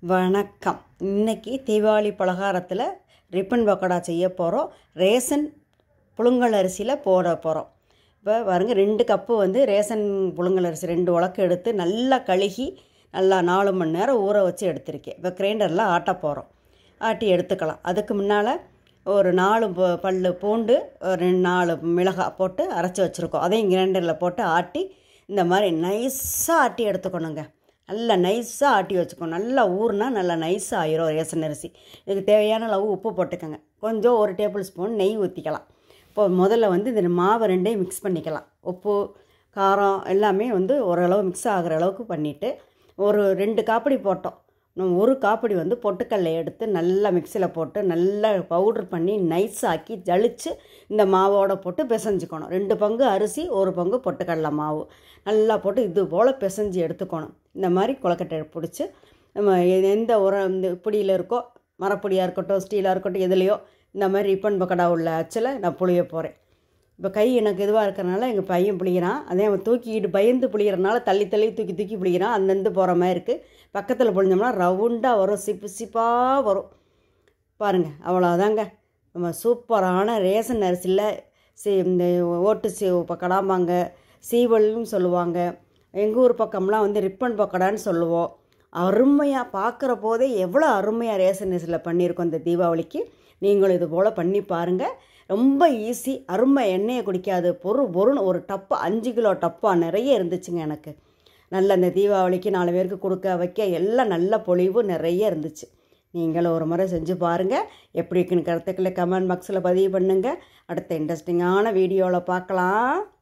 வணக்கம் இன்னைக்கு தீபாவளி பலகாரத்தில் ரிப்பன் பக்கோடா செய்ய போகிறோம் ரேசன் புழுங்கல் அரிசியில் போட போகிறோம் இப்போ பாருங்க ரெண்டு கப்பு வந்து ரேசன் புழுங்கல் அரிசி ரெண்டு உலக்கு எடுத்து நல்லா கழுகி நல்லா நாலு மணி நேரம் ஊற வச்சு எடுத்திருக்கேன் இப்போ கிரைண்டரில் ஆட்ட போகிறோம் ஆட்டி எடுத்துக்கலாம் அதுக்கு முன்னால் ஒரு நாலு ப- பல்லு பூண்டு ஒரு ரெண்டு நாலு மிளகாய் போட்டு அரைச்சி வச்சுருக்கோம் அதையும் கிரைண்டரில் போட்டு ஆட்டி இந்த மாதிரி நைஸாக ஆட்டி எடுத்துக்கணுங்க நல்லா நைஸாக ஆட்டி வச்சுக்கணும் நல்லா ஊறுனா நல்லா நைஸாக ஆயிரும் ரேசன் அரிசி இதுக்கு தேவையான அளவு உப்பு போட்டுக்கோங்க கொஞ்சம் ஒரு டேபிள் ஸ்பூன் நெய் ஊற்றிக்கலாம் இப்போ முதல்ல வந்து இந்த மாவை ரெண்டையும் மிக்ஸ் பண்ணிக்கலாம் உப்பு காரம் எல்லாமே வந்து ஓரளவு மிக்ஸ் ஆகிற அளவுக்கு பண்ணிவிட்டு ஒரு ரெண்டு காப்படி போட்டோம் இன்னும் ஒரு காப்படி வந்து பொட்டுக்கல்லை எடுத்து நல்லா மிக்சியில் போட்டு நல்லா பவுட்ரு பண்ணி நைஸ் ஆக்கி ஜலிச்சு இந்த மாவோட போட்டு பிசைஞ்சுக்கணும் ரெண்டு பங்கு அரிசி ஒரு பங்கு பொட்டுக்கடலை மாவு நல்லா போட்டு இது போல் பிசைஞ்சு எடுத்துக்கணும் இந்த மாதிரி கொலக்கட்டை பிடிச்சி நம்ம எ- எந்த உரம் இந்த பிடியில் இருக்கோ மரப்பொடியாக இருக்கட்டும் ஸ்டீலாக இருக்கட்டும் எதுலேயோ இந்த மாதிரி ரிப்பன் பக்கடா உள்ள அச்சில் நான் புளிய போகிறேன் இப்போ கை எனக்கு இதுவாக இருக்கிறனால எங்கள் பையன் புளிகிறான் அதே அவன் தூக்கிட்டு பயந்து புளிகிறனால தள்ளி தள்ளி தூக்கி தூக்கி புளிகிறான் அந்தந்து போகிற மாதிரி இருக்குது பக்கத்தில் புளிஞ்சோம்னா ரவுண்டாக வரும் சிப்பு சிப்பாக வரும் பாருங்கள் அவ்வளோதாங்க நம்ம சூப்பரான ரேசன் அரிசியில் சி இந்த ஓட்டு சி பக்கடாம்பாங்க சீவல்னு சொல்லுவாங்க எங்கள் ஊர் பக்கம்லாம் வந்து ரிப்பன் பக்கடான்னு சொல்லுவோம் அருமையாக பார்க்குற போதே எவ்வளோ அருமையாக ரேசன் அரிசியில் பண்ணியிருக்கோம் இந்த தீபாவளிக்கு நீங்களும் இது போல் பண்ணி பாருங்கள் ரொம்ப ஈஸி அருமை எண்ணெயை குடிக்காது பொரு பொருன்னு ஒரு டப்பா அஞ்சு கிலோ டப்பா நிறைய இருந்துச்சுங்க எனக்கு நல்ல இந்த தீபாவளிக்கு நாலு பேருக்கு கொடுக்க வைக்க எல்லாம் நல்ல பொழிவு நிறைய இருந்துச்சு நீங்களும் ஒரு முறை செஞ்சு பாருங்கள் எப்படி இருக்குன்னு கருத்துக்களை கமெண்ட் பாக்ஸில் பதிவு பண்ணுங்கள் அடுத்த இன்ட்ரெஸ்டிங்கான வீடியோவில் பார்க்கலாம்